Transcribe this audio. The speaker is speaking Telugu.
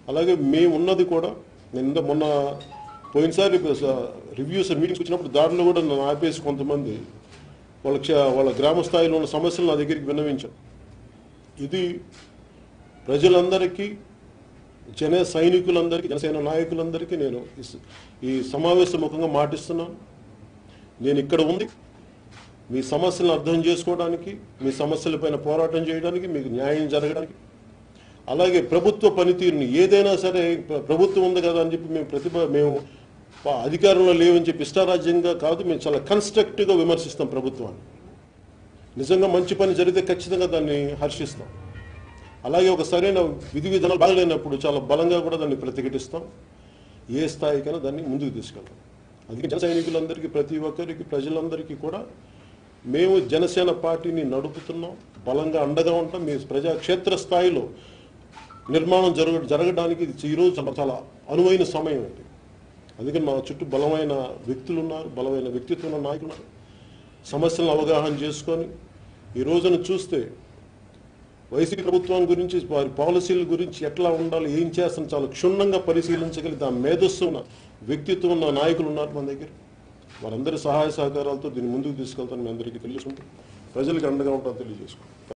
అలాగే మేము ఉన్నది కూడా నేను ఇంత మొన్న పోయినసారి రివ్యూస్ మీటింగ్స్ వచ్చినప్పుడు దారిలో కూడా నన్ను ఆపేసి కొంతమంది వాళ్ళ క్ష- వాళ్ళ గ్రామ స్థాయిలో ఉన్న సమస్యలు నా దగ్గరికి విన్నవించారు ఇది ప్రజలందరికీ జన సైనికులందరికీ జనసేన నాయకులందరికీ నేను ఈ స- ఈ సమావేశ ముఖంగా మాటిస్తున్నాను నేను ఇక్కడ ఉంది మీ సమస్యలను అర్థం చేసుకోవడానికి మీ సమస్యలపైన పోరాటం చేయడానికి మీకు న్యాయం జరగడానికి అలాగే ప్రభుత్వ పనితీరుని ఏదైనా సరే ప్ర- ప్రభుత్వం ఉంది కదా అని చెప్పి మేము ప్రతిభ మేము ప- అధికారంలో లేవని చెప్పి ఇష్టారాజ్యంగా కాదు మేము చాలా కన్స్ట్రక్టివ్గా విమర్శిస్తాం ప్రభుత్వాన్ని నిజంగా మంచి పని జరిగితే ఖచ్చితంగా దాన్ని హర్షిస్తాం అలాగే ఒక సరైన విధి విధానాలు బాగలేనప్పుడు చాలా బలంగా కూడా దాన్ని ప్రతిఘటిస్తాం ఏ స్థాయికైనా దాన్ని ముందుకు తీసుకెళ్తాం అందుకే జన సైనికులందరికీ ప్రతి ఒక్కరికి ప్రజలందరికీ కూడా మేము జనసేన పార్టీని నడుపుతున్నాం బలంగా అండగా ఉంటాం మీ ప్రజా క్షేత్ర స్థాయిలో నిర్మాణం జరగ జరగడానికి ఇది ఈరోజు చాలా చాలా అనువైన సమయం ఇది అందుకని మా చుట్టూ బలమైన వ్యక్తులు ఉన్నారు బలమైన వ్యక్తిత్వం ఉన్న నాయకులు ఉన్నారు సమస్యలను అవగాహన చేసుకొని ఈ రోజున చూస్తే వైసీపీ ప్రభుత్వం గురించి వారి పాలసీల గురించి ఎట్లా ఉండాలి ఏం చేస్తాను చాలా క్షుణ్ణంగా పరిశీలించగలిగితే ఆ మేధస్సు ఉన్న వ్యక్తిత్వం ఉన్న నాయకులు ఉన్నారు మన దగ్గర వారందరి సహాయ సహకారాలతో దీన్ని ముందుకు తీసుకెళ్తాను మీ అందరికీ తెలియజేసుకుంటూ ప్రజలకు అండగా ఉంటాను తెలియజేసుకుంటాను